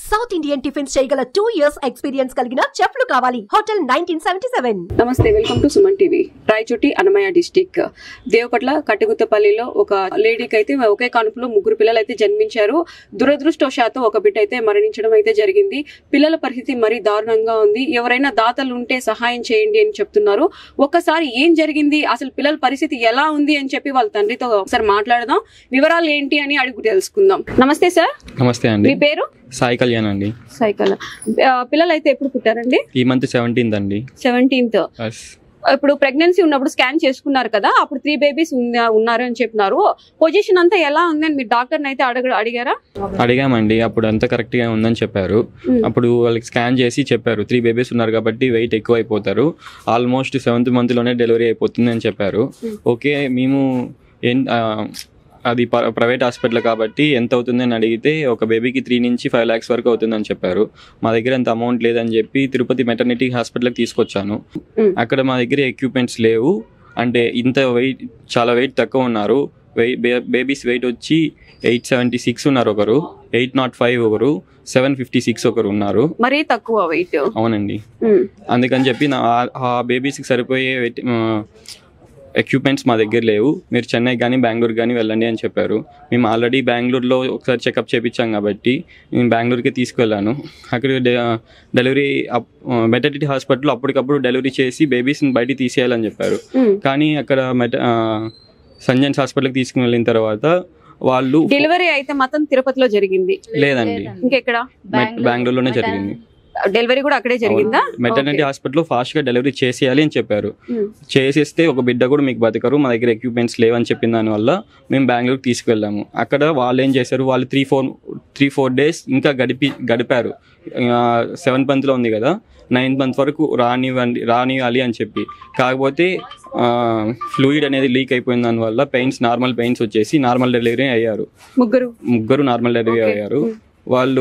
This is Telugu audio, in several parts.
సౌత్ ఇండియన్ టిఫిన్స్ చేయగల టూ ఇయర్స్ ఎక్స్పీరియన్స్ కలిగిన చెఫ్లు కావాలి హోటల్ నైన్టీన్ సెవెంటీ సెవెన్ నమస్తే welcome to Suman TV Rayachoti Annamayya district Devapatla కట్టుగుత్తపల్లిలో ఒక లేడీకి అయితే ఒకే కానుపులో ముగ్గురు పిల్లలు అయితే జన్మించారు దురదృష్టవశాత్తు ఒక బిడ్డ అయితే మరణించడం అయితే జరిగింది పిల్లల పరిస్థితి మరీ దారుణంగా ఉంది ఎవరైనా దాతలు ఉంటే సహాయం చేయండి అని చెప్తున్నారు ఒక్కసారి ఏం జరిగింది అసలు పిల్లల పరిస్థితి ఎలా ఉంది అని చెప్పి వాళ్ళ తండ్రితో ఒకసారి మాట్లాడదాం వివరాలు ఏంటి అని అడుగు తెలుసుకుందాం నమస్తే సార్ నమస్తే మీ అండి పేరు సాయి కళ్యాణ్ అండి సైకిల్ పిల్లలు అయితే ఎప్పుడు పుట్టారండి ఈ మంత్ సెవెంటీన్త్ అండి సెవెంటీన్త్ Yes. ఇప్పుడు ప్రెగ్నెన్సీ ఉన్నప్పుడు స్కాన్ చేసుకున్నారు కదా అప్పుడు త్రీ బేబీస్ ఉన్నారు అని చెప్పినారు పొజిషన్ అంతా ఎలా ఉందని మీరు డాక్టర్ అయితే అడగ అడిగారా అడిగామండి అప్పుడు అంతా కరెక్ట్ గా ఉందని చెప్పారు మ్మ్. అప్పుడు వాళ్ళకి స్కాన్ చేసి చెప్పారు త్రీ బేబీస్ ఉన్నారు కాబట్టి వెయిట్ ఎక్కువ అయిపోతారు ఆల్మోస్ట్ సెవెంత్ మంత్ లోనే డెలివరీ అయిపోతుంది అని చెప్పారు మ్మ్. ఓకే మేము ఏం ఆ, అది ప- ప్రైవేట్ హాస్పిటల్ కాబట్టి ఎంత అవుతుంది అని అడిగితే ఒక బేబీకి త్రీ నుంచి ఫైవ్ ల్యాక్స్ వరకు అవుతుందని చెప్పారు మా దగ్గర అంత అమౌంట్ లేదని చెప్పి తిరుపతి మెటర్నిటీ హాస్పిటల్కి తీసుకొచ్చాను మ్మ్. అక్కడ మా దగ్గర ఎక్విప్మెంట్స్ లేవు అంటే ఇంత వెయిట్ చాలా వెయిట్ తక్కువ ఉన్నారు బేబీస్ వెయిట్ వచ్చి ఎయిట్ సెవెంటీ సిక్స్ ఉన్నారు ఒకరు ఎయిట్ నాట్ ఫైవ్ ఒకరు సెవెన్ ఫిఫ్టీ సిక్స్ ఒకరు ఉన్నారు మరీ తక్కువ వెయిట్ అవునండి అందుకని చెప్పి నా ఆ- ఆ బేబీస్కి సరిపోయే ఎక్విప్మెంట్స్ మా దగ్గర లేవు మీరు చెన్నై కానీ బెంగళూరు కానీ వెళ్ళండి అని చెప్పారు మేము ఆల్రెడీ బెంగళూరులో ఒకసారి చెకప్ చేయించాం కాబట్టి నేను బెంగళూరుకి తీసుకెళ్ళాను అక్కడ డె- డెలివరీ మెటర్నిటీ హాస్పిటల్లో అప్పటికప్పుడు డెలివరీ చేసి బేబీస్ని బయటికి తీసేయాలని చెప్పారు కానీ అక్కడ మెట ఆ, సంజన్స్ హాస్పిటల్కి తీసుకుని వెళ్ళిన తర్వాత వాళ్ళు డెలివరీ అయితే మాత్రం తిరుపతిలో జరిగింది లేదండి ఇంకెక్కడ మెట్- బెంగళూరులోనే జరిగింది డెలివరీ కూడా అక్కడే జరిగిందా మెటర్నిటీ హాస్పిటల్లో ఫాస్ట్గా డెలివరీ చేసేయాలి అని చెప్పారు ఉమ్. చేసేస్తే ఒక బిడ్డ కూడా మీకు బతకరు మా దగ్గర ఎక్విప్మెంట్స్ లేవని చెప్పిన దానివల్ల మేము బెంగళూరుకి తీసుకెళ్ళాము అక్కడ వాళ్ళు ఏం చేశారు వాళ్ళు three four three four days ఇంకా గడిపి గడిపారు సెవెంత్ మంత్లో ఉంది కదా నైన్త్ మంత్ వరకు రానివ్వండి రానివ్వాలి అని చెప్పి కాకపోతే ఫ్లూయిడ్ అనేది లీక్ అయిపోయిన దానివల్ల పెయిన్స్ నార్మల్ పెయిన్స్ వచ్చేసి నార్మల్ డెలివరీ అయ్యారు ముగ్గురు ముగ్గురు నార్మల్ డెలివరీ Okay. అయ్యారు వాళ్ళు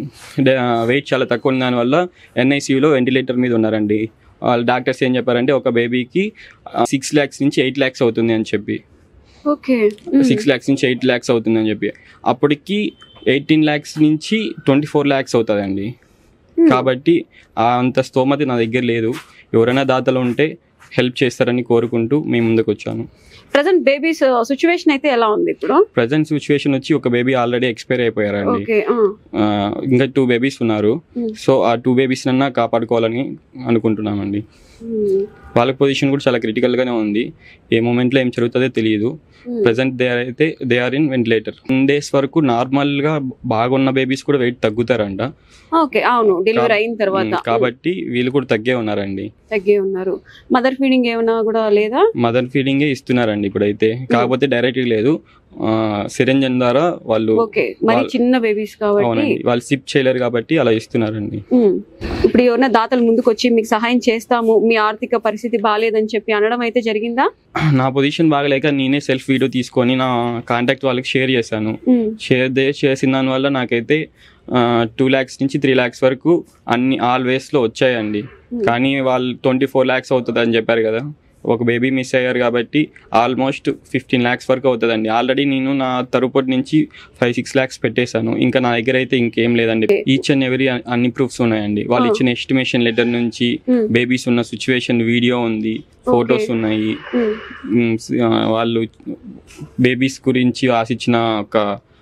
వెయిట్ చాలా తక్కువ ఉన్న దానివల్ల ఎన్ఐసీయూలో వెంటిలేటర్ మీద ఉన్నారండి వాళ్ళ డాక్టర్స్ ఏం చెప్పారంటే ఒక బేబీకి సిక్స్ ల్యాక్స్ నుంచి ఎయిట్ ల్యాక్స్ అవుతుంది అని చెప్పి ఓకే సిక్స్ ల్యాక్స్ నుంచి ఎయిట్ ల్యాక్స్ అవుతుంది అని చెప్పి అప్పటికి ఎయిటీన్ ల్యాక్స్ నుంచి ట్వంటీ ఫోర్ ల్యాక్స్ అవుతుందండి కాబట్టి ఆ అంత స్తోమత నా దగ్గర లేదు ఎవరైనా దాతలు ఉంటే హెల్ప్ చేస్తారని కోరుకుంటూ మీ ముందుకు వచ్చాను ప్రజెంట్ బేబీస్ సిచ్యువేషన్ అయితే ఎలా ఉంది ఇప్పుడు ప్రజెంట్ సిచ్యువేషన్ వచ్చి ఒక బేబీ ఆల్రెడీ ఎక్స్పైర్ అయిపోయారండి ఓకే ఆ, ఇంకా టూ బేబీస్ ఉన్నారు Hmm. సో ఆ టూ బేబీస్ అన్నా కాపాడుకోవాలని అనుకుంటున్నామండి వాళ్ళ పొజిషన్ కూడా చాలా critical గానే ఉంది ఏ మూమెంట్లో ఏం జరుగుతుందో తెలియదు ప్రజెంట్ దే ఆర్ అయితే they are in ventilator ten days వరకు normal గా బాగున్న బేబీస్ కూడా వెయిట్ తగ్గుతారంట ఓకే అవును డెలివరీ అయిన తర్వాత ఉమ్, కాబట్టి వీళ్ళు కూడా తగ్గే ఉన్నారండి తగ్గే ఉన్నారు మదర్ ఫీడింగ్ ఏమైనా కూడా లేదా మదర్ ఫీడింగే ఇస్తున్నారండి ఇప్పుడైతే కాకపోతే డైరెక్ట్ లేదు సిరంజన్ ద్వారా వాళ్ళు ఓకే మరి వాళ్ళ- చిన్న బేబీస్ కాబట్టి అవునండి వాళ్ళు సిప్ చేయలేరు కాబట్టి అలా ఇస్తున్నారండి ఉమ్. ఇప్పుడు ఎవరైనా దాతలు ముందుకు వచ్చి మీకు సహాయం చేస్తాము మీ ఆర్థిక పరిస్థితి బాగాలేదని చెప్పి అనడం అయితే జరిగిందా నా పొజిషన్ బాగలేక నేనే సెల్ఫ్ వీడియో తీసుకొని నా కాంటాక్ట్ వాళ్ళకి షేర్ చేశాను ఉమ్. షేర్ దే చేసిన దానివల్ల నాకైతే టూ ల్యాక్స్ నుంచి త్రీ ల్యాక్స్ వరకు అన్ని ఆల్ వేస్లో వచ్చాయండి కానీ వాళ్ళు ట్వంటీ ఫోర్ ల్యాక్స్ అవుతుంది అని చెప్పారు కదా ఒక బేబీ మిస్ అయ్యారు కాబట్టి ఆల్మోస్ట్ ఫిఫ్టీన్ ల్యాక్స్ వరకు అవుతుందండి ఆల్రెడీ నేను నా తరుపటి నుంచి ఫైవ్ సిక్స్ ల్యాక్స్ పెట్టేశాను ఇంకా నా దగ్గర అయితే ఇంకేం లేదండి ఈచ్ అండ్ ఎవరీ అన్ని ప్రూఫ్స్ ఉన్నాయండి వాళ్ళు Ah. ఇచ్చిన ఎస్టిమేషన్ లెటర్ నుంచి ఉమ్. బేబీస్ ఉన్న సిచ్యువేషన్ వీడియో ఉంది ఫొటోస్ ఉన్నాయి ఉమ్. మ్, స- ఆ, వాళ్ళు బేబీస్ గురించి రాసిచ్చిన ఒక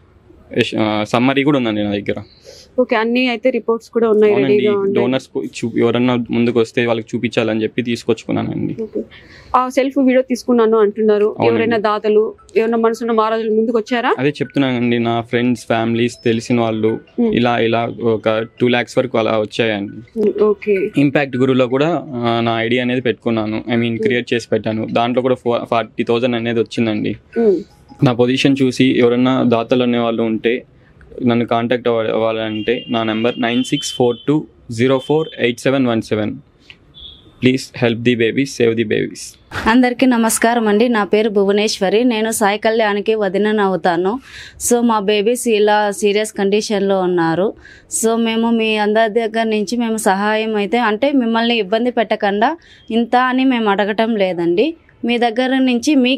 సమ్మరీ కూడా ఉందండి నా దగ్గర ఓకే అన్ని అయితే రిపోర్ట్స్ కూడా ఉన్నాయి అవునండి రెడీగా ఉన్నాయి డోనర్స్ ఎవరన్నా ముందుకు వస్తే వాళ్ళకి చూపించాలని చెప్పి తీసుకొచ్చుకున్నానండి ఓకే. ఆ సెల్ఫ్ వీడియో తీసుకున్నాను అంటున్నారు అవునండి. ఎవరైనా దాతలు ఎవరైనా మనసున్న మహారాజులు ముందుకు వచ్చారా అదే చెప్తున్నానండి నా ఫ్రెండ్స్ ఫ్యామిలీస్ తెలిసిన వాళ్ళు Hmm. ఇలా ఇలా ఒక టూ ల్యాక్స్ వరకు అలా వచ్చాయండి ఉమ్, ఓకే ఇంపాక్ట్ గురులో కూడా ఆ, నా ఐడియా అనేది పెట్టుకున్నాను ఐ మీన్ క్రియేట్ చేసి పెట్టాను దాంట్లో కూడా ఫార్టీ థౌజండ్ అనేది వచ్చిందండి ఉమ్. నా పొజిషన్ చూసి ఎవరన్నా దాతలు అనే వాళ్ళు ఉంటే నన్ను కాంటాక్ట్ అవ్వ అవ్వాలంటే నా number nine six four two zero four eight seven one seven please help the babies save the babies అందరికీ నమస్కారం అండి నా పేరు భువనేశ్వరి నేను సాయి కళ్యాణ్కి వదిన అవుతాను సో మా బేబీస్ ఇలా సీరియస్ కండిషన్లో ఉన్నారు సో మేము మీ అందరి దగ్గర నుంచి మేము సహాయం అయితే అంటే మిమ్మల్ని ఇబ్బంది పెట్టకుండా ఇంత అని మేము అడగటం లేదండి మీ దగ్గర నుంచి మీకు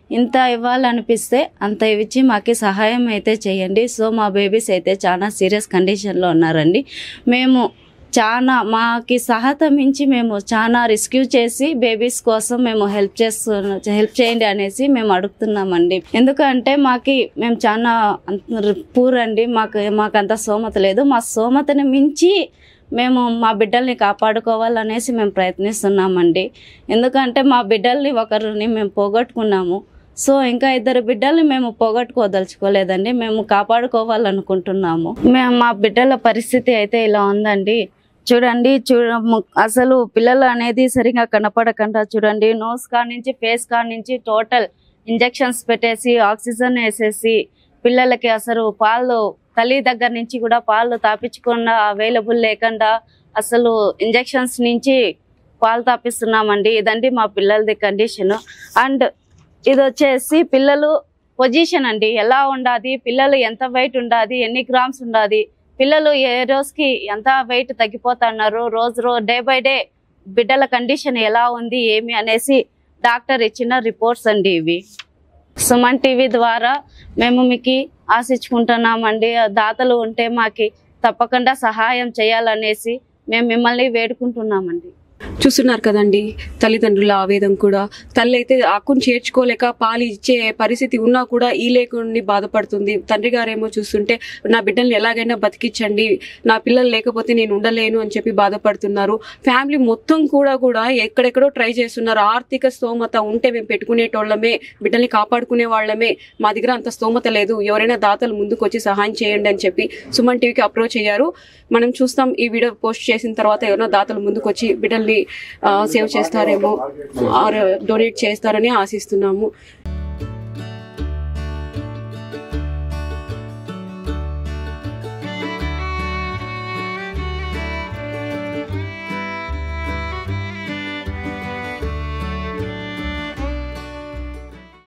ఇంత ఇవ్వాలనిపిస్తే అంత ఇచ్చి మాకు సహాయం అయితే చేయండి సో మా బేబీస్ అయితే చాలా సీరియస్ కండిషన్లో ఉన్నారండి మేము చాలా మాకి సహత మించి మేము చాలా రిస్క్యూ చేసి బేబీస్ కోసం మేము హెల్ప్ చేస్తు హెల్ప్ చేయండి అనేసి మేము అడుగుతున్నామండి ఎందుకంటే మాకి మేము చాలా పూర్ అండి మాకు మాకు అంత స్తోమత లేదు మా స్తోమతని మించి మేము మా బిడ్డల్ని కాపాడుకోవాలనేసి మేము ప్రయత్నిస్తున్నామండి ఎందుకంటే మా బిడ్డల్ని ఒకరిని మేము పోగొట్టుకున్నాము సో ఇంకా ఇద్దరు బిడ్డల్ని మేము పోగొట్టుకోదలుచుకోలేదండి మేము కాపాడుకోవాలనుకుంటున్నాము మేము మా బిడ్డల పరిస్థితి అయితే ఇలా ఉందండి చూడండి చూడ ము- అసలు పిల్లలు అనేది సరిగా కనపడకుండా చూడండి నోస్ కాడ నుంచి ఫేస్ కాడ నుంచి టోటల్ ఇంజెక్షన్స్ పెట్టేసి ఆక్సిజన్ వేసేసి పిల్లలకి అసలు పాలు తల్లి దగ్గర నుంచి కూడా పాలు తాపించకుండా అవైలబుల్ లేకుండా అసలు ఇంజెక్షన్స్ నుంచి పాలు తాపిస్తున్నామండి ఇదండి మా పిల్లలది కండిషన్ అండ్ ఇది వచ్చేసి పిల్లలు పొజిషన్ అండి ఎలా ఉండాది పిల్లలు ఎంత వెయిట్ ఉండాది ఎన్ని గ్రామ్స్ ఉండాది పిల్లలు ఏ రోజుకి ఎంత వెయిట్ తగ్గిపోతున్నారు రోజు రోజు డే బై డే బిడ్డల కండిషన్ ఎలా ఉంది ఏమి అనేసి డాక్టర్ ఇచ్చిన రిపోర్ట్స్ అండి ఇవి సుమన్ టీవీ ద్వారా మేము మీకు ఆశించుకుంటున్నామండి దాతలు ఉంటే మాకి తప్పకుండా సహాయం చేయాలనేసి మేము మిమ్మల్ని వేడుకుంటున్నామండి చూస్తున్నారు కదండి తల్లిదండ్రుల ఆవేదన కూడా తల్లి అయితే అక్కును చేర్చుకోలేక పాలు ఇచ్చే పరిస్థితి ఉన్నా కూడా ఈ లేకుండా బాధపడుతుంది తండ్రి గారేమో చూస్తుంటే నా బిడ్డల్ని ఎలాగైనా బతికించండి నా పిల్లలు లేకపోతే నేను ఉండలేను అని చెప్పి బాధపడుతున్నారు ఫ్యామిలీ మొత్తం కూడా కూడా ఎక్కడెక్కడో ట్రై చేస్తున్నారు ఆర్థిక స్తోమత ఉంటే మేము పెట్టుకునేటోళ్ళమే బిడ్డల్ని కాపాడుకునే వాళ్ళమే మా దగ్గర అంత స్తోమత లేదు ఎవరైనా దాతలు ముందుకు వచ్చి సహాయం చేయండి అని చెప్పి సుమన్ టీవీకి అప్రోచ్ అయ్యారు మనం చూస్తాం ఈ వీడియో పోస్ట్ చేసిన తర్వాత ఎవరైనా దాతలు ముందుకు వచ్చి బిడ్డల్ని సేవ్ చేస్తారేమో ఆర్ డొనేట్ చేస్తారని ఆశిస్తున్నాము